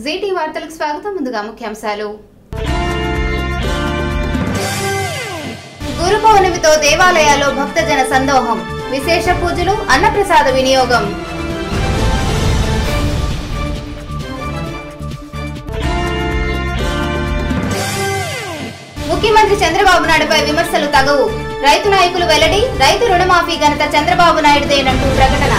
GT వార్తలకు స్వాగతం ముందుగా ముఖ్యాంశాలు గురు పౌర్ణమితో దేవాలయాల్లో భక్తజన సందోహం విశేష పూజలు అన్నప్రసాద వినియోగం ముఖ్యమంత్రి చంద్రబాబు నాయుడుపై విమర్శలు తగవు రైతు నాయకులు వెల్లడి రైతు రుణమాఫీ ఘనత చంద్రబాబు నాయుడుదేనంటూ ప్రకటన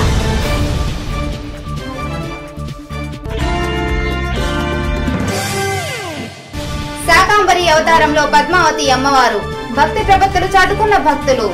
శాకాంబరి అవతారంలో పద్మావతి అమ్మవారు భక్తి ప్రవక్తలు చాటుకున్న భక్తులు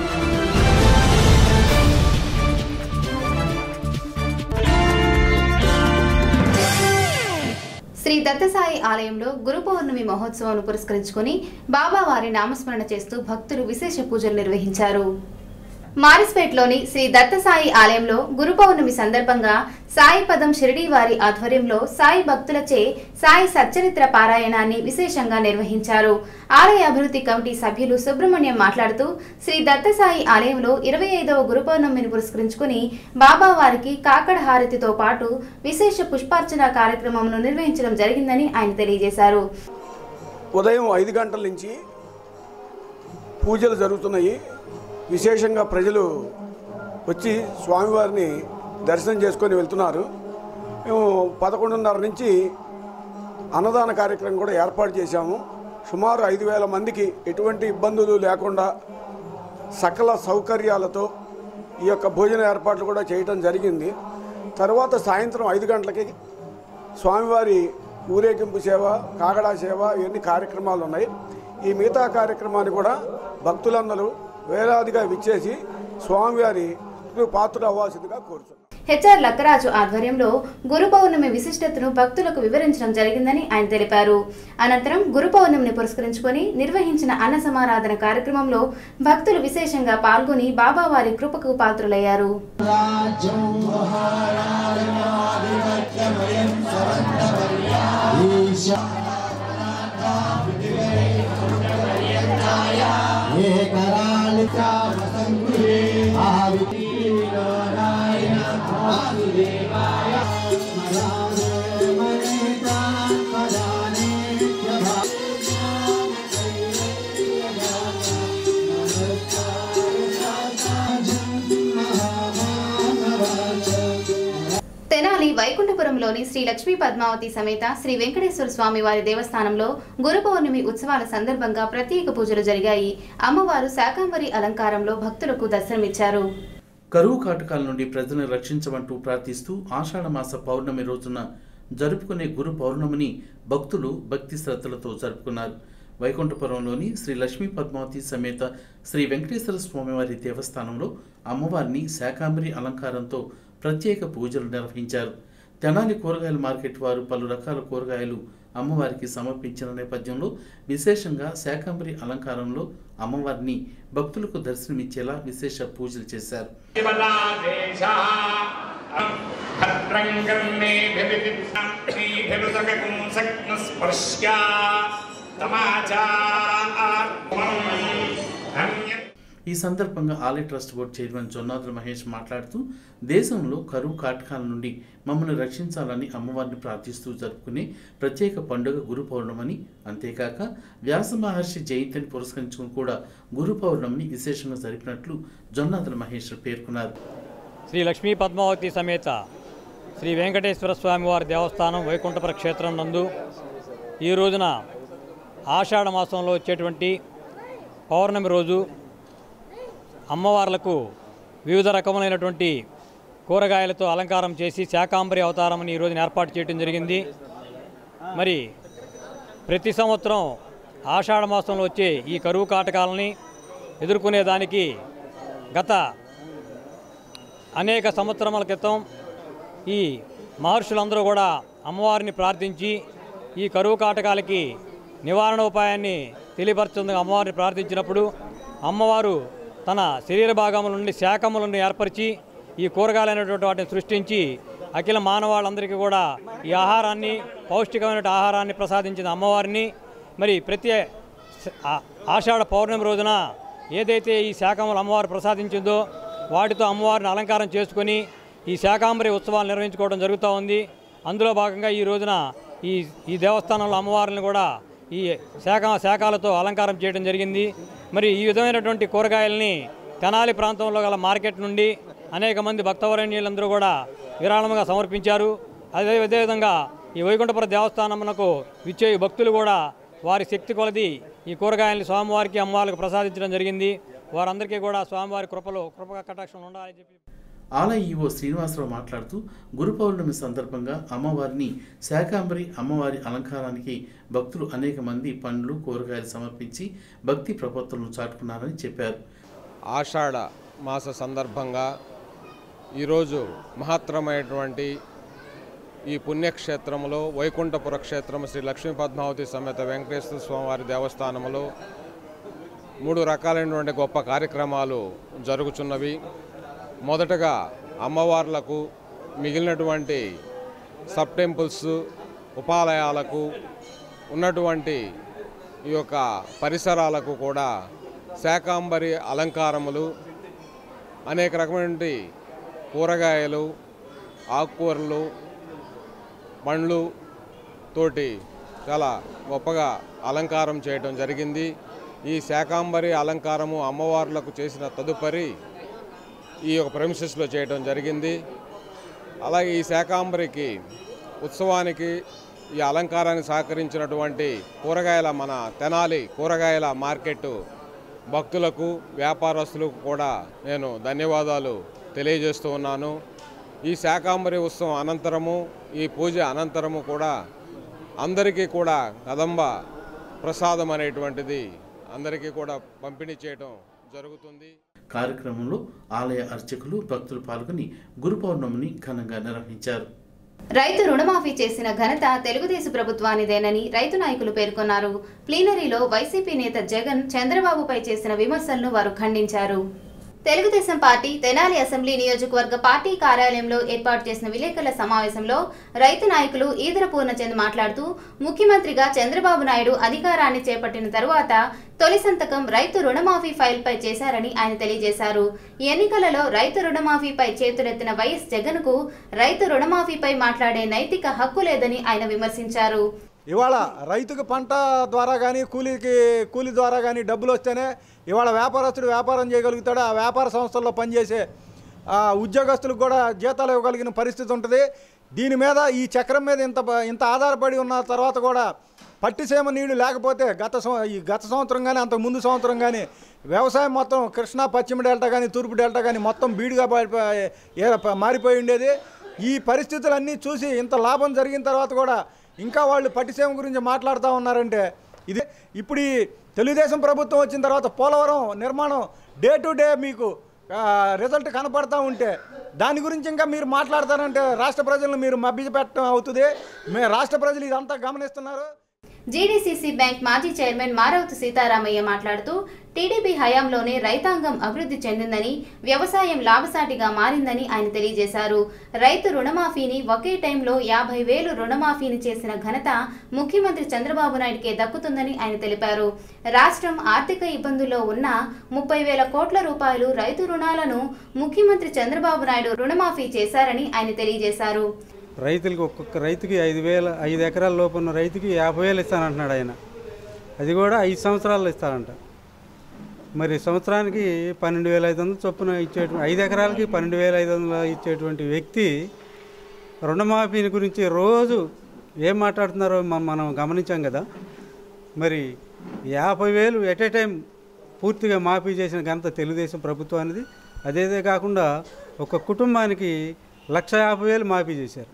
శ్రీ దత్తసాయి ఆలయంలో గురు పౌర్ణమి మహోత్సవాన్ని పురస్కరించుకుని బాబావారి నామస్మరణ చేస్తూ భక్తులు విశేష పూజలు నిర్వహించారు మారిస్పేట్లోని శ్రీ దత్తసాయి ఆలయంలో గురు పౌర్ణమి సందర్భంగా సాయి పదం షిరిడీ వారి ఆధ్వర్యంలో సాయి భక్తులచే సాయి సచ్చరిత్ర పారాయణాన్ని విశేషంగా నిర్వహించారు ఆలయ అభివృద్ధి కమిటీ సభ్యులు సుబ్రహ్మణ్యం మాట్లాడుతూ శ్రీ దత్తసాయి ఆలయంలో ఇరవై ఐదవ గురు పౌర్ణమిని పురస్కరించుకుని బాబా వారికి కాకడ హారతితో పాటు విశేష పుష్పార్చన కార్యక్రమంను నిర్వహించడం జరిగిందని ఆయన తెలియజేశారు ఉదయం ఐదు గంటల నుంచి పూజలు జరుగుతున్నాయి విశేషంగా ప్రజలు వచ్చి స్వామివారిని దర్శనం చేసుకొని వెళ్తున్నారు మేము పదకొండున్నర నుంచి అన్నదాన కార్యక్రమం కూడా ఏర్పాటు చేశాము సుమారు ఐదు వేల మందికి ఎటువంటి ఇబ్బందులు లేకుండా సకల సౌకర్యాలతో ఈ యొక్క భోజన ఏర్పాట్లు కూడా చేయటం జరిగింది తర్వాత సాయంత్రం ఐదు గంటలకి స్వామివారి ఊరేగింపు సేవ కాగడా సేవ ఇవన్నీ కార్యక్రమాలు ఉన్నాయి ఈ మిగతా కార్యక్రమాన్ని కూడా భక్తులందరూ వేలాదిగా విచ్చేసి స్వామివారి పాత్ర అవ్వాల్సిందిగా కోరుతున్నాం హెచ్ఆర్ లక్కరాజు ఆధ్వర్యంలో గురు పౌర్ణమి విశిష్టతను భక్తులకు వివరించడం జరిగిందని ఆయన తెలిపారు అనంతరం గురు పౌర్ణమిని పురస్కరించుకొని నిర్వహించిన అన్న సమారాధన కార్యక్రమంలో భక్తులు విశేషంగా పాల్గొని బాబావారి కృపకు పాత్రులయ్యారు తెనాలి వైకుంఠపురంలోని శ్రీ లక్ష్మీ పద్మావతి సమేత శ్రీ వెంకటేశ్వర స్వామి వారి దేవస్థానంలో గురు పౌర్ణమి ఉత్సవాల సందర్భంగా ప్రత్యేక పూజలు జరిగాయి అమ్మవారు శాకాంబరి అలంకారంలో భక్తులకు దర్శనమిచ్చారు కరువు కాటకాల నుండి ప్రజలను రక్షించమంటూ ప్రార్థిస్తూ ఆషాఢమాస పౌర్ణమి రోజున జరుపుకునే గురు పౌర్ణమిని భక్తులు భక్తి శ్రద్ధలతో జరుపుకున్నారు వైకుంఠపురంలోని శ్రీ లక్ష్మీ పద్మావతి సమేత శ్రీ వెంకటేశ్వర స్వామివారి దేవస్థానంలో అమ్మవారిని శాకాంబరి అలంకారంతో ప్రత్యేక పూజలు నిర్వహించారు తెనాలి కూరగాయల మార్కెట్ వారు పలు రకాల కూరగాయలు అమ్మవారికి సమర్పించిన నేపథ్యంలో విశేషంగా శాకాంబరి అలంకారంలో అమ్మవారిని భక్తులకు దర్శనమిచ్చేలా విశేష పూజలు చేశారు భద్రం కర్ణేభిర్దకపుంసగ్నస్పర్శ్యా తమాచార్యం ఈ సందర్భంగా ఆలయ trust board chairman Jonnadula Mahesh మాట్లాడుతూ దేశంలో కరువు కాటకాల నుండి మమ్మల్ని రక్షించాలని అమ్మవారిని ప్రార్థిస్తూ జరుపుకునే ప్రత్యేక పండుగ గురు పౌర్ణమని అంతేకాక వ్యాస మహర్షి జయంతిని పురస్కరించుకుని కూడా గురు పౌర్ణమిని విశేషంగా జరిపినట్లు జొన్నాదుల మహేష్ పేర్కొన్నారు శ్రీ లక్ష్మీ పద్మావతి సమేత శ్రీ వెంకటేశ్వర స్వామి వారి దేవస్థానం వైకుంఠపుర క్షేత్రం నందు ఈ రోజున ఆషాఢ మాసంలో వచ్చేటువంటి పౌర్ణమి రోజు అమ్మవార్లకు వివిధ రకములైనటువంటి కూరగాయలతో అలంకారం చేసి శాకాంబరి అవతారంని ఈ రోజున ఏర్పాటు చేయడం జరిగింది మరి ప్రతి సంవత్సరం ఆషాఢ మాసంలో వచ్చే ఈ కరువు కాటకాలని ఎదుర్కొనేదానికి గత అనేక సంవత్సరముల క్రితం ఈ మహర్షులందరూ కూడా అమ్మవారిని ప్రార్థించి ఈ కరువు కాటకాలకి నివారణ ఉపాయాన్ని తెలియపరచుందని అమ్మవారిని ప్రార్థించినప్పుడు అమ్మవారు తన శరీర భాగముల నుండి శాఖములను ఏర్పరిచి ఈ కూరగాయలైనటువంటి వాటిని సృష్టించి అఖిల మానవాళ్ళందరికీ కూడా ఈ ఆహారాన్ని పౌష్టికమైన ఆహారాన్ని ప్రసాదించిన అమ్మవారిని మరి ప్రతి ఆ- ఆషాఢ పౌర్ణమి రోజున ఏదైతే ఈ శాఖములు అమ్మవారు ప్రసాదించిందో వాటితో అమ్మవారిని అలంకారం చేసుకొని ఈ శాకాంబరి ఉత్సవాలు నిర్వహించుకోవడం జరుగుతూ ఉంది అందులో భాగంగా ఈ రోజున ఈ ఈ దేవస్థానంలో అమ్మవారిని కూడా ఈ శాఖ శాఖలతో అలంకారం చేయడం జరిగింది మరి ఈ విధమైనటువంటి కూరగాయల్ని తెనాలి ప్రాంతంలో గల మార్కెట్ నుండి అనేక మంది భక్తవరణ్యులందరూ కూడా విరాళముగా సమర్పించారు అదే అదేవిధంగా ఈ వైకుంఠపుర దేవస్థానమునకు విచ్చే భక్తులు కూడా వారి శక్తి కొలది ఈ కూరగాయల్ని స్వామివారికి అమ్మవారికి ప్రసాదించడం జరిగింది వారందరికీ కూడా స్వామివారి కృపలో కృప కటాక్షం ఉండాలని చెప్పి ఆలయ ఈవో శ్రీనివాసరావు మాట్లాడుతూ గురు పౌర్ణమి సందర్భంగా అమ్మవారిని శాకాంబరి అమ్మవారి అలంకారానికి భక్తులు అనేక మంది పండ్లు కూరగాయలు సమర్పించి భక్తి ప్రపత్తులను చాటుకున్నారని చెప్పారు ఆషాఢ మాస సందర్భంగా ఈరోజు మహత్తరమైనటువంటి ఈ పుణ్యక్షేత్రంలో వైకుంఠపుర క్షేత్రం శ్రీ లక్ష్మీ పద్మావతి సమేత వెంకటేశ్వర స్వామివారి దేవస్థానంలో మూడు రకాలైనటువంటి గొప్ప కార్యక్రమాలు జరుగుతున్నవి మొదటగా అమ్మవార్లకు మిగిలినటువంటి సబ్ టెంపుల్స్ ఉపాలయాలకు ఉన్నటువంటి ఈ యొక్క పరిసరాలకు కూడా శాకాంబరి అలంకారములు అనేక రకమైనటువంటి కూరగాయలు ఆకుకూరలు పండ్లు తోటి చాలా గొప్పగా అలంకారం చేయడం జరిగింది ఈ శాకాంబరి అలంకారము అమ్మవార్లకు చేసిన తదుపరి ఈ యొక్క ప్రెమిసెస్లో చేయడం జరిగింది అలాగే ఈ శాకాంబరికి ఉత్సవానికి ఈ అలంకారానికి సహకరించినటువంటి కూరగాయల మన తెనాలి కూరగాయల మార్కెట్ భక్తులకు వ్యాపారస్తులకు కూడా నేను ధన్యవాదాలు తెలియజేస్తూ ఉన్నాను ఈ శాకాంబరి ఉత్సవం అనంతరము ఈ పూజ అనంతరము కూడా అందరికీ కూడా కదంబ ప్రసాదం అనేటువంటిది అందరికీ కూడా పంపిణీ చేయడం జరుగుతుంది కార్యక్రమంలో ఆలయ అర్చకులు భక్తులు పాల్గొని గురు పౌర్ణమిని ఘనంగా నిర్వహించారు రైతు రుణమాఫీ చేసిన ఘనత తెలుగుదేశం ప్రభుత్వానిదేనని రైతు నాయకులు పేర్కొన్నారు ప్లీనరీలో వైసీపీ నేత జగన్ చంద్రబాబుపై చేసిన విమర్శలను వారు ఖండించారు తెలుగుదేశం పార్టీ తెనాలి అసెంబ్లీ నియోజకవర్గ పార్టీ కార్యాలయంలో ఏర్పాటు చేసిన విలేకరుల సమావేశంలో రైతు నాయకులు ఈదర పూర్ణచంద్ మాట్లాడుతూ ముఖ్యమంత్రిగా చంద్రబాబు నాయుడు అధికారాన్ని చేపట్టిన తరువాత తొలి సంతకం రైతు రుణమాఫీ ఫైల్పై చేశారని ఆయన తెలియజేశారు ఎన్నికలలో రైతు రుణమాఫీపై చేతులెత్తిన వైఎస్ జగన్కు రైతు రుణమాఫీపై మాట్లాడే నైతిక హక్కు లేదని ఆయన విమర్శించారు ఇవాళ రైతుకు పంట ద్వారా కానీ కూలీకి కూలీ ద్వారా కానీ డబ్బులు వస్తేనే ఇవాళ వ్యాపారస్తుడు వ్యాపారం చేయగలుగుతాడు ఆ వ్యాపార సంస్థల్లో పనిచేసే ఆ ఉద్యోగస్తులకు కూడా జీతాలు ఇవ్వగలిగిన పరిస్థితి ఉంటుంది దీని మీద ఈ చక్రం మీద ఇంత బ- ఇంత ఆధారపడి ఉన్న తర్వాత కూడా పట్టిసీమ నీళ్లు లేకపోతే గత సం- ఈ గత సంవత్సరం కానీ అంతకు ముందు సంవత్సరం కానీ వ్యవసాయం మొత్తం కృష్ణా పశ్చిమ డెల్టా కానీ తూర్పు డెల్టా కానీ మొత్తం బీడుగా పడిపోయి- ఏ- ప- మారిపోయి ఉండేది ఈ పరిస్థితులన్నీ చూసి ఇంత లాభం జరిగిన తర్వాత కూడా ఇంకా వాళ్ళు పట్టిసీమ గురించి మాట్లాడుతూ ఉన్నారంటే ఇది ఇప్పుడు ఈ తెలుగుదేశం ప్రభుత్వం వచ్చిన తర్వాత పోలవరం నిర్మాణం డే టు డే మీకు ఆ, రిజల్ట్ కనపడతా ఉంటే దాని గురించి ఇంకా మీరు మాట్లాడతారంటే రాష్ట్ర ప్రజలను మీరు మభ్యపెట్టడం అవుతుంది మే రాష్ట్ర ప్రజలు ఇదంతా గమనిస్తున్నారు జీడీసీసీ బ్యాంక్ మాజీ చైర్మన్ మారవతి సీతారామయ్య మాట్లాడుతూ టీడీపీ హయాంలోనే రైతాంగం అభివృద్ధి చెందిందని వ్యవసాయం లాభసాటిగా మారిందని ఆయన తెలియజేశారు రైతు రుణమాఫీని ఒకే టైంలో యాభై వేలు రుణమాఫీని చేసిన ఘనత ముఖ్యమంత్రి చంద్రబాబు నాయుడికే దక్కుతుందని ఆయన తెలిపారు రాష్ట్రం ఆర్థిక ఇబ్బందుల్లో ఉన్న ముప్పై వేల కోట్ల రూపాయలు రైతు రుణాలను ముఖ్యమంత్రి చంద్రబాబు నాయుడు రుణమాఫీ చేశారని ఆయన తెలియజేశారు రైతులకి ఒక్కొక్క రైతుకి ఐదు వేల ఐదు ఎకరాల లోపు ఉన్న రైతుకి యాభై వేలు ఇస్తానంటున్నాడు ఆయన అది కూడా ఐదు సంవత్సరాల్లో ఇస్తారంట మరి సంవత్సరానికి పన్నెండు వేల ఐదు వందలు చొప్పున ఇచ్చేటువంటి ఐదు ఎకరాలకి పన్నెండు వేల ఐదు వందలు ఇచ్చేటువంటి వ్యక్తి రుణమాఫీని గురించి రోజు ఏం మాట్లాడుతున్నారో మ- మనం గమనించాం కదా మరి యాభై వేలు ఎట్ ఏ టైం పూర్తిగా మాఫీ చేసిన ఘనత తెలుగుదేశం ప్రభుత్వానిది అదేదే కాకుండా ఒక కుటుంబానికి లక్ష యాభై వేలు మాఫీ చేశారు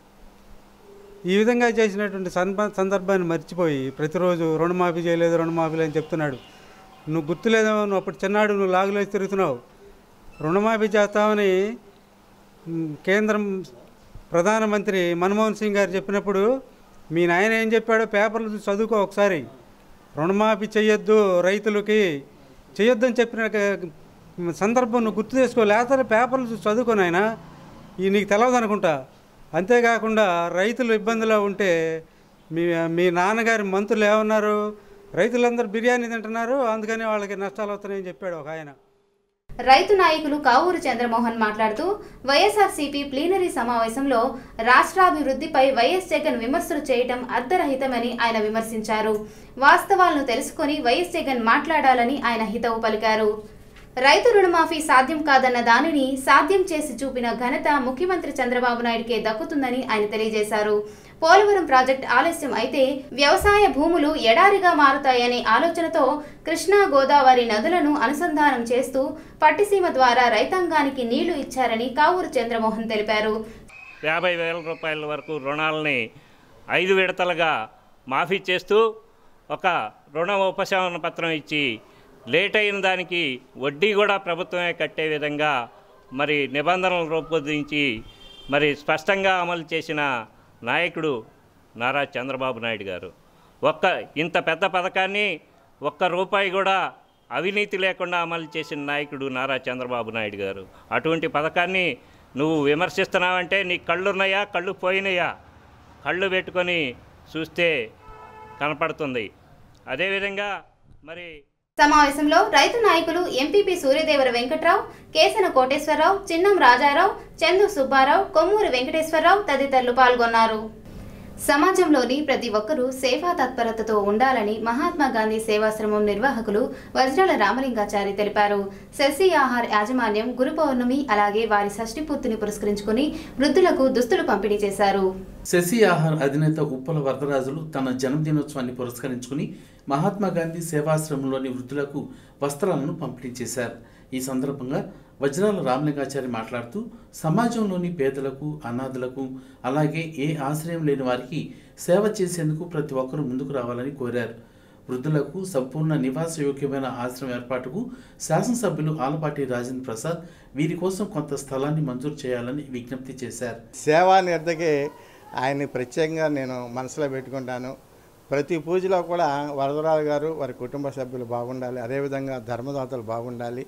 ఈ విధంగా చేసినటువంటి సందర్భ సందర్భాన్ని మర్చిపోయి ప్రతిరోజు రుణమాఫీ చేయలేదు రుణమాఫీ అని చెప్తున్నాడు నువ్వు గుర్తులేదేమో నువ్వు అప్పుడు చిన్నాడు నువ్వు లాగులో తిరుగుతున్నావు రుణమాఫీ చేస్తామని మ్, కేంద్రం ప్రధానమంత్రి మన్మోహన్ సింగ్ గారు చెప్పినప్పుడు మీ నాయన ఏం చెప్పాడో పేపర్లు చూసి చదువుకో ఒకసారి రుణమాఫీ చేయొద్దు రైతులకి చేయొద్దని చెప్పిన క- సందర్భం నువ్వు గుర్తు చేసుకో లేకపోతే పేపర్లు చూసి చదువుకో నాయన ఈ నీకు తెలవదు అనుకుంటా అంతేకాకుండా రైతులు ఇబ్బందిలో ఉంటే మీ మీ నాన్నగారి మంత్రులు ఏమన్నారు రైతులందరూ బిర్యానీ తింటున్నారు అందుకని వాళ్ళకి నష్టాలు వస్తున్నాయని చెప్పాడు ఒక ఆయన రైతు నాయకులు కావూరు చంద్రమోహన్ మాట్లాడుతూ వైఎస్ఆర్సీపీ ప్లీనరీ సమావేశంలో రాష్ట్రాభివృద్ధిపై వైఎస్ జగన్ విమర్శలు చేయటం అర్ధరహితమని ఆయన విమర్శించారు వాస్తవాలను తెలుసుకొని వైఎస్ జగన్ మాట్లాడాలని ఆయన హితవు పలికారు రైతు రుణమాఫీ సాధ్యం కాదన్న దానిని సాధ్యం చేసి చూపిన ఘనత ముఖ్యమంత్రి చంద్రబాబు నాయుడుకే దక్కుతుందని ఆయన తెలియజేశారు పోలవరం ప్రాజెక్ట్ ఆలస్యం అయితే వ్యవసాయ భూములు ఎడారిగా మారుతాయనే ఆలోచనతో కృష్ణా గోదావరి నదులను అనుసంధానం చేస్తూ పట్టిసీమ ద్వారా రైతాంగానికి నీళ్లు ఇచ్చారని కావూరు చంద్రమోహన్ తెలిపారు యాభై వేల రూపాయల వరకు రుణాలని ఐదు విడతలుగా మాఫీ చేస్తూ ఒక రుణ ఉపశమన పత్రం ఇచ్చి లేట్ అయిన దానికి వడ్డీ కూడా ప్రభుత్వమే కట్టే విధంగా మరి నిబంధనలు రూపొందించి మరి స్పష్టంగా అమలు చేసిన నాయకుడు నారా చంద్రబాబు నాయుడు గారు ఒక్క ఇంత పెద్ద పథకాన్ని ఒక్క రూపాయి కూడా అవినీతి లేకుండా అమలు చేసిన నాయకుడు నారా చంద్రబాబు నాయుడు గారు అటువంటి పథకాన్ని నువ్వు విమర్శిస్తున్నావంటే నీ కళ్ళున్నాయా కళ్ళు పోయినాయా కళ్ళు పెట్టుకొని చూస్తే కనపడుతుంది అదేవిధంగా మరి సమావేశంలో రైతు నాయకులు ఎంపీపీ సూర్యదేవర వెంకట్రావు కేసన కోటేశ్వరరావు చిన్నం రాజారావు చందు సుబ్బారావు కొమ్మూరి వెంకటేశ్వరరావు తదితరులు పాల్గొన్నారు సమాజంలోని ప్రతి ఒక్కరూ సేవా తత్పరతతో ఉండాలని మహాత్మా గాంధీ సేవాశ్రమం నిర్వాహకులు వజ్రాల రామలింగాచారి తెలిపారు సెల్సీ ఆహార్ యాజమాన్యం గురు పౌర్ణమి అలాగే వారి షష్ఠి పూర్తిని పురస్కరించుకుని వృద్ధులకు దుస్తులు పంపిణీ చేశారు శశి ఆహార్ అధినేత ఉప్పల వరదరాజులు తన జన్మదినోత్సవాన్ని పురస్కరించుకుని మహాత్మా గాంధీ సేవాశ్రమంలోని వృద్ధులకు వస్త్రాలను పంపిణీ చేశారు ఈ సందర్భంగా వజ్రాల రామలింగాచారి మాట్లాడుతూ సమాజంలోని పేదలకు అనాథులకు అలాగే ఏ ఆశ్రయం లేని వారికి సేవ చేసేందుకు ప్రతి ఒక్కరూ ముందుకు రావాలని కోరారు వృద్ధులకు సంపూర్ణ నివాస యోగ్యమైన ఆశ్రమం ఏర్పాటుకు శాసనసభ్యులు ఆలపాటి రాజేంద్ర ప్రసాద్ వీరి కోసం కొంత స్థలాన్ని మంజూరు చేయాలని విజ్ఞప్తి చేశారు సేవా నిర్ధకే ఆయన్ని ప్రత్యేకంగా నేను మనసులో పెట్టుకుంటాను ప్రతి పూజలో కూడా వరదరాజు గారు వారి కుటుంబ సభ్యులు బాగుండాలి అదేవిధంగా ధర్మదాతలు బాగుండాలి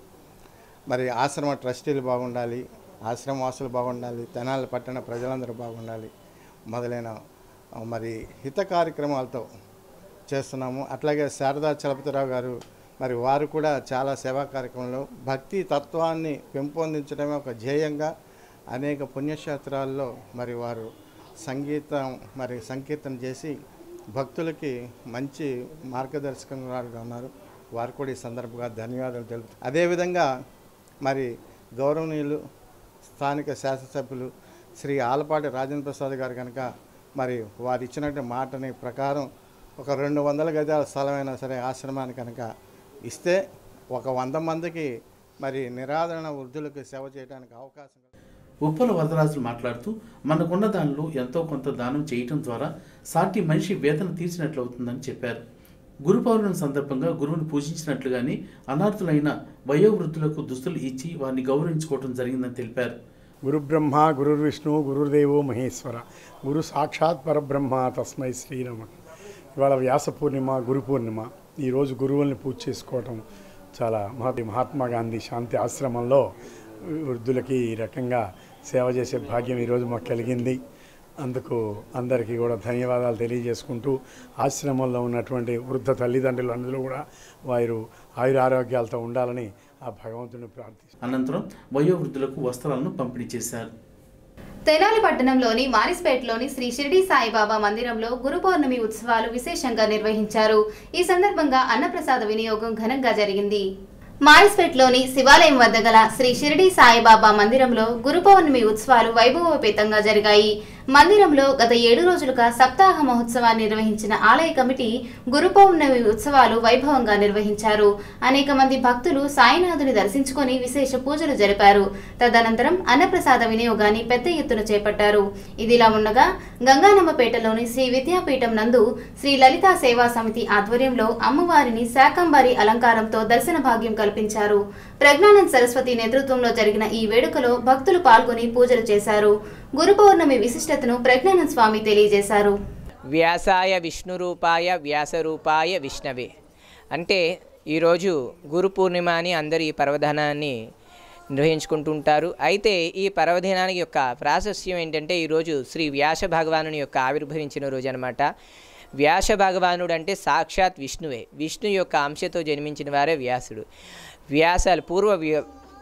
మరి ఆశ్రమ ట్రస్టీలు బాగుండాలి ఆశ్రమ వాసులు బాగుండాలి తెనాలి పట్టణ ప్రజలందరూ బాగుండాలి మొదలైన ఆ, మరి హిత కార్యక్రమాలతో చేస్తున్నాము అట్లాగే శారదా చలపతిరావు గారు మరి వారు కూడా చాలా సేవా కార్యక్రమంలో భక్తి తత్వాన్ని పెంపొందించడమే ఒక ధ్యేయంగా అనేక పుణ్యక్షేత్రాల్లో మరి వారు సంగీతం మరి సంకీర్తన చేసి భక్తులకి మంచి మార్గదర్శకంగా ఉన్నారు వారు కూడా ఈ సందర్భంగా ధన్యవాదాలు తెలుపు అదేవిధంగా మరి గౌరవనీయులు స్థానిక శాసనసభ్యులు శ్రీ ఆలపాటి రాజేంద్ర ప్రసాద్ గారు కనుక మరి వారు ఇచ్చినటువంటి మాటని ప్రకారం ఒక రెండు వందల గజాల స్థలమైనా సరే ఆశ్రమాన్ని కనుక ఇస్తే ఒక వంద మందికి మరి నిరాదరణ వృద్ధులకు సేవ చేయడానికి అవకాశం కలుగుతుంది. ఉప్పల వరదరాజులు మాట్లాడుతూ మనకున్న దానిలో ఎంతో కొంత దానం చేయటం ద్వారా సాటి మనిషి వేతన తీర్చినట్లు అవుతుందని చెప్పారు గురు పౌర్ణమి సందర్భంగా గురువుని పూజించినట్లుగానే అనాథులైన వయోవృద్ధులకు దుస్తులు ఇచ్చి వారిని గౌరవించుకోవడం జరిగిందని తెలిపారు గురు బ్రహ్మ గురుర్విష్ణు గురుర్దేవో మహేశ్వర గురు సాక్షాత్ పరబ్రహ్మ తస్మై శ్రీరమ ఇవాళ వ్యాస పూర్ణిమ గురు పూర్ణిమ ఈరోజు గురువుల్ని పూజ చేసుకోవటం చాలా మహా మహాత్మా గాంధీ శాంతి ఆశ్రమంలో వృద్ధులకి ఈ రకంగా సేవ చేసే భాగ్యం ఈరోజు మాకు కలిగింది అందుకు అందరికీ కూడా ధన్యవాదాలు తెలియజేసుకుంటూ ఆశ్రమంలో ఉన్నటువంటి వృద్ధ తల్లిదండ్రులు అందరూ కూడా వారు ఆయురారోగ్యాలతో ఉండాలని ఆ భగవంతుని ప్రార్థిస్తున్నాను అనంతరం వయోవృద్ధులకు వస్త్రాలను పంపిణీ చేశారు తెనాలి పట్టణంలోని మారిస్పేటలోని శ్రీ షిరిడి సాయిబాబా మందిరంలో గురు పౌర్ణమి ఉత్సవాలు విశేషంగా నిర్వహించారు ఈ సందర్భంగా అన్నప్రసాద వినియోగం ఘనంగా జరిగింది మారిస్పేట్లోని శివాలయం వద్ద గల శ్రీ షిరిడి సాయిబాబా మందిరంలో గురు పౌర్ణమి ఉత్సవాలు వైభవోపేతంగా జరిగాయి మందిరంలో గత ఏడు రోజులుగా సప్తాహ మహోత్సవాన్ని నిర్వహించిన ఆలయ కమిటీ గురు పౌర్ణమి ఉత్సవాలు వైభవంగా నిర్వహించారు అనేక మంది భక్తులు సాయినాథుని దర్శించుకొని విశేష పూజలు జరిపారు తదనంతరం అన్నప్రసాద వినియోగాన్ని పెద్ద ఎత్తున చేపట్టారు ఇదిలా ఉండగా గంగానమ్మపేటలోని శ్రీ విద్యాపీఠం నందు శ్రీ లలితా సేవా సమితి ఆధ్వర్యంలో అమ్మవారిని శాకంబారి అలంకారంతో దర్శన భాగ్యం కల్పించారు ప్రజ్ఞానంద్ సరస్వతి నేతృత్వంలో జరిగిన ఈ వేడుకలో భక్తులు పాల్గొని పూజలు చేశారు గురు పౌర్ణమి విశిష్టతను ప్రజ్ఞానంద్ స్వామి తెలియజేశారు వ్యాసాయ విష్ణురూపాయ వ్యాసరూపాయ విష్ణవే అంటే ఈరోజు గురు పూర్ణిమ అని అందరూ ఈ పర్వదినాన్ని నిర్వహించుకుంటుంటారు అయితే ఈ పర్వదినానికి యొక్క ప్రాశస్యం ఏంటంటే ఈరోజు శ్రీ వ్యాస భగవానుని యొక్క ఆవిర్భవించిన రోజు అనమాట వ్యాస భగవానుడు అంటే సాక్షాత్ విష్ణువే విష్ణు యొక్క అంశతో జన్మించిన వారే వ్యాసుడు వ్యాసాలు పూర్వ వ్య-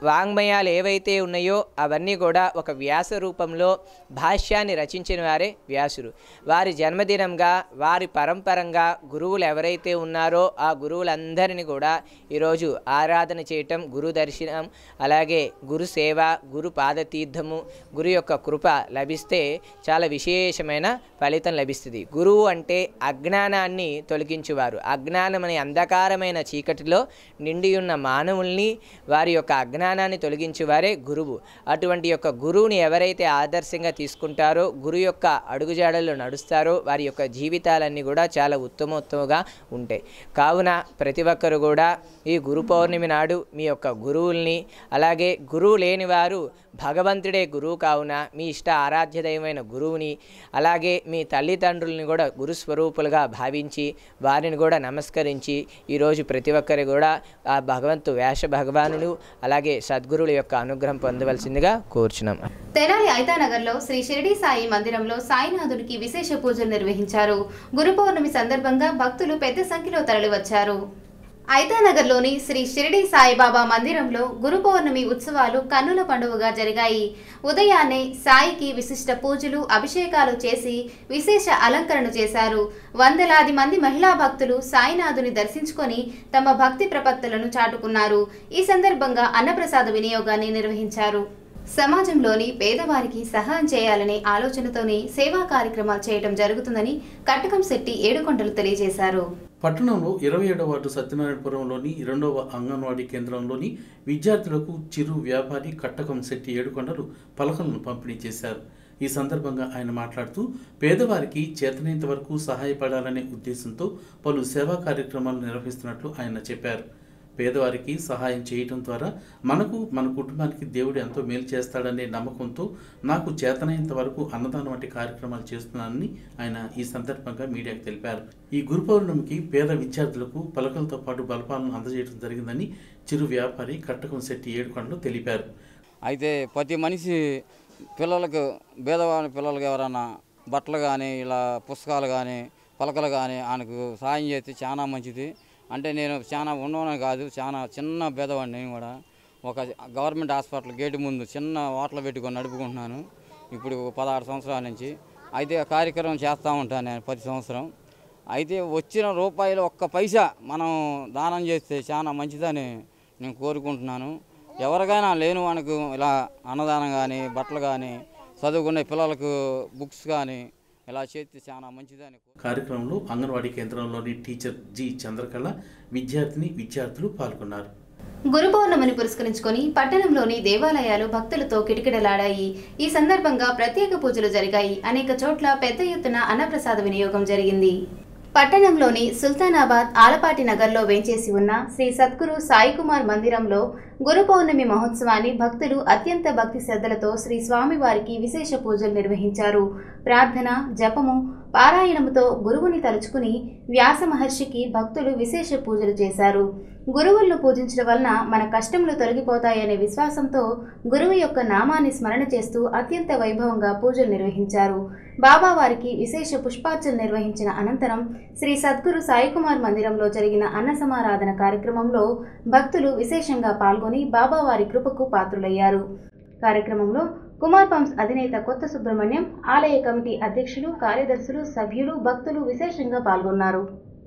వాంగ్మయాలు ఏవైతే ఉన్నాయో అవన్నీ కూడా ఒక వ్యాస రూపంలో భాష్యాన్ని రచించిన వారే వ్యాసుడు వారి జన్మదినంగా వారి పరంపరంగా గురువులు ఎవరైతే ఉన్నారో ఆ గురువులందరినీ కూడా ఈరోజు ఆరాధన చేయటం గురు దర్శనం అలాగే గురు సేవ గురు పాదతీర్థము గురు యొక్క కృప లభిస్తే చాలా విశేషమైన ఫలితం లభిస్తుంది గురువు అంటే అజ్ఞానాన్ని తొలగించువారు అజ్ఞానం అనే అంధకారమైన చీకటిలో నిండి ఉన్న మానవుల్ని వారి యొక్క అజ్ఞానాన్ని తొలగించేవారే గురువు అటువంటి యొక్క గురువుని ఎవరైతే ఆదర్శంగా తీసుకుంటారో గురు యొక్క అడుగుజాడల్లో నడుస్తారో వారి యొక్క జీవితాలన్నీ కూడా చాలా ఉత్తమోత్తముగా ఉంటాయి కావున ప్రతి ఒక్కరు కూడా ఈ గురు పౌర్ణమి నాడు మీ యొక్క గురువుల్ని అలాగే గురువు లేని వారు భగవంతుడే గురువు కావున మీ ఇష్ట ఆరాధ్య దైవమైన గురువుని అలాగే మీ తల్లిదండ్రుల్ని కూడా గురు స్వరూపులుగా భావించి వారిని కూడా నమస్కరించి ఈరోజు ప్రతి ఒక్కరి కూడా ఆ భగవంతు వేష భగవానుడు అలాగే సద్గురువుల యొక్క అనుగ్రహం పొందవలసిందిగా కోరుచున్నాం తెనాలి ఐతానగర్లో శ్రీ షిరిడి సాయి మందిరంలో సాయినాథుడికి విశేష పూజలు నిర్వహించారు గురు పౌర్ణమి సందర్భంగా భక్తులు పెద్ద సంఖ్యలో తరలివచ్చారు ఐతానగర్లోని శ్రీ షిరిడి సాయిబాబా మందిరంలో గురు పౌర్ణమి ఉత్సవాలు కన్నుల పండుగగా జరిగాయి ఉదయాన్నే సాయికి విశిష్ట పూజలు అభిషేకాలు చేసి విశేష అలంకరణ చేశారు వందలాది మంది మహిళా భక్తులు సాయినాథుని దర్శించుకొని తమ భక్తి ప్రపత్తులను చాటుకున్నారు ఈ సందర్భంగా అన్నప్రసాద వినియోగాన్ని నిర్వహించారు సమాజంలోని పేదవారికి సహాయం చేయాలనే ఆలోచనతోనే సేవా కార్యక్రమాలు చేయడం జరుగుతుందని కట్టకం శెట్టి ఏడుకొండలు తెలియజేశారు పట్టణంలో ఇరవై ఏడవ వార్డు సత్యనారాయణపురంలోని రెండవ అంగన్వాడీ కేంద్రంలోని విద్యార్థులకు చిరు వ్యాపారి కట్టకం శెట్టి ఏడుకొండలు పలకలను పంపిణీ చేశారు ఈ సందర్భంగా ఆయన మాట్లాడుతూ పేదవారికి చేతనైనంత వరకు సహాయపడాలనే ఉద్దేశంతో పలు సేవా కార్యక్రమాలు నిర్వహిస్తున్నట్లు ఆయన చెప్పారు పేదవారికి సహాయం చేయటం ద్వారా మనకు మన కుటుంబానికి దేవుడు ఎంతో మేలు చేస్తాడనే నమ్మకంతో నాకు చేతనైనంత వరకు అన్నదానం వంటి కార్యక్రమాలు చేస్తున్నానని ఆయన ఈ సందర్భంగా మీడియాకు తెలిపారు ఈ గురు పౌర్ణమికి పేద విద్యార్థులకు పలకలతో పాటు బలపాలను అందజేయడం జరిగిందని చిరు వ్యాపారి కట్టకం శెట్టి ఏడుకొండలు తెలిపారు అయితే ప్రతి మనిషి పిల్లలకు భేదవాని పిల్లలకి ఎవరైనా బట్టలు కానీ ఇలా పుస్తకాలు కానీ పలకలు కానీ ఆయనకు సాయం చేస్తే చాలా మంచిది అంటే నేను చాలా ఉన్నవనే కాదు చాలా చిన్న భేదవాడిని నేను కూడా ఒక గవర్నమెంట్ హాస్పిటల్ గేటు ముందు చిన్న హోటల్ పెట్టుకొని నడుపుకుంటున్నాను ఇప్పుడు పదహారు సంవత్సరాల నుంచి అయితే ఆ కార్యక్రమం చేస్తూ ఉంటాను నేను ప్రతి సంవత్సరం అయితే వచ్చిన రూపాయలు ఒక్క పైసా మనం దానం చేస్తే చాలా మంచిదని నేను కోరుకుంటున్నాను ఎవరికైనా లేని వానికి ఇలా అన్నదానం కానీ బట్టలు కానీ చదువుకునే పిల్లలకు బుక్స్ కానీ ఇలా చేస్తే చాలా మంచిదని కార్యక్రమంలో అంగన్వాడీ కేంద్రంలోని టీచర్ జి చంద్రకళ విద్యార్థిని విద్యార్థులు పాల్గొన్నారు గురు పౌర్ణమిని పురస్కరించుకొని పట్టణంలోని దేవాలయాలు భక్తులతో కిటకిటలాడాయి ఈ సందర్భంగా ప్రత్యేక పూజలు జరిగాయి అనేక చోట్ల పెద్ద ఎత్తున అన్నప్రసాద వినియోగం జరిగింది పట్టణంలోని సుల్తానాబాద్ ఆలపాటి నగర్లో వేంచేసి ఉన్న శ్రీ సద్గురు సాయికుమార్ మందిరంలో గురు పౌర్ణమి మహోత్సవాన్ని భక్తులు అత్యంత భక్తి శ్రద్ధలతో శ్రీ స్వామివారికి విశేష పూజలు నిర్వహించారు ప్రార్థన జపము పారాయణముతో గురువుని తలుచుకుని వ్యాస మహర్షికి భక్తులు విశేష పూజలు చేశారు గురువులను పూజించడం వలన మన కష్టములు తొలగిపోతాయనే విశ్వాసంతో గురువు యొక్క నామాన్ని స్మరణ చేస్తూ అత్యంత వైభవంగా పూజలు నిర్వహించారు బాబా వారికి విశేష పుష్పార్చన నిర్వహించిన అనంతరం శ్రీ సద్గురు సాయికుమార్ మందిరంలో జరిగిన అన్న సమారాధన కార్యక్రమంలో భక్తులు విశేషంగా పాల్గొని బాబావారి కృపకు పాత్రులయ్యారు కార్యక్రమంలో కుమార్ పంప్స్ అధినేత కొత్త సుబ్రహ్మణ్యం ఆలయ కమిటీ అధ్యక్షులు కార్యదర్శులు సభ్యులు భక్తులు విశేషంగా పాల్గొన్నారు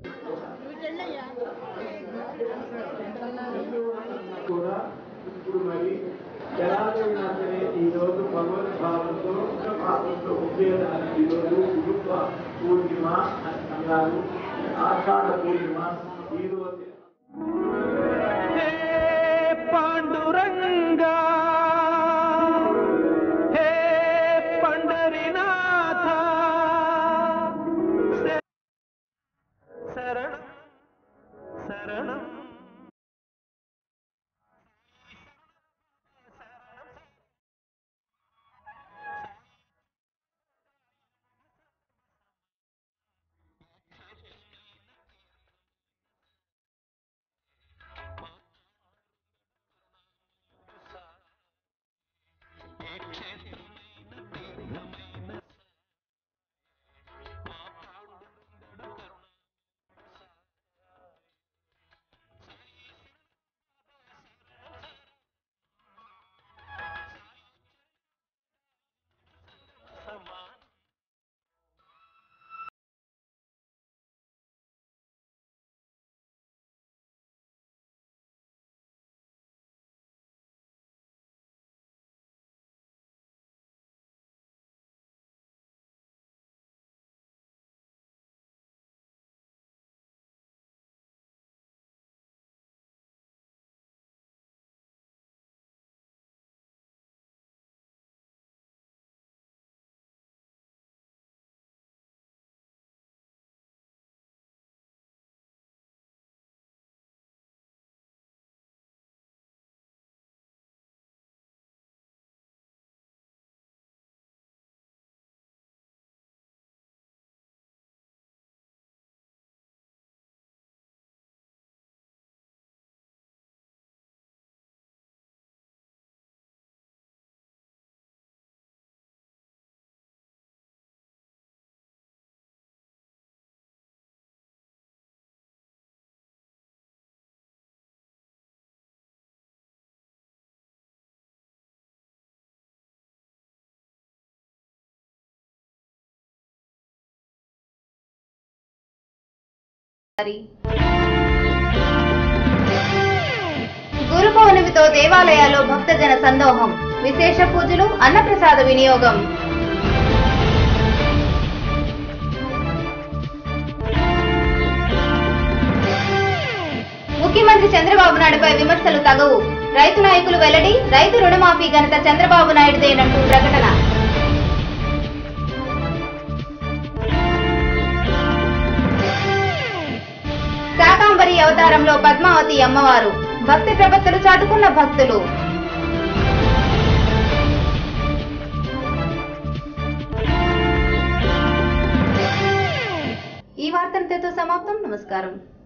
కూడా ఇప్పుడు మరి ఎలాగైనా సరే ఈ రోజు భగవద్భావంతో భావంతో ఉపయోగానికి ఈరోజు గురుత్వ పూర్ణిమ అని అన్నారు ఆషాఢ పూర్ణిమ ఈ రోజు పాండురంగా హే పండరినాథ శరణం శరణం గురు పౌర్ణమితో దేవాలయాల్లో భక్తజన సందోహం విశేష పూజలు అన్నప్రసాద వినియోగం ముఖ్యమంత్రి చంద్రబాబు నాయుడుపై విమర్శలు తగవు రైతు నాయకులు వెల్లడి రైతు రుణమాఫీ ఘనత చంద్రబాబు నాయుడుదేనంటూ ప్రకటన శాకాంబరి అవతారంలో పద్మావతి అమ్మవారు భక్తి ప్రపత్తులు చాటుకున్న భక్తులు ఈ వార్తంతో సమాప్తం నమస్కారం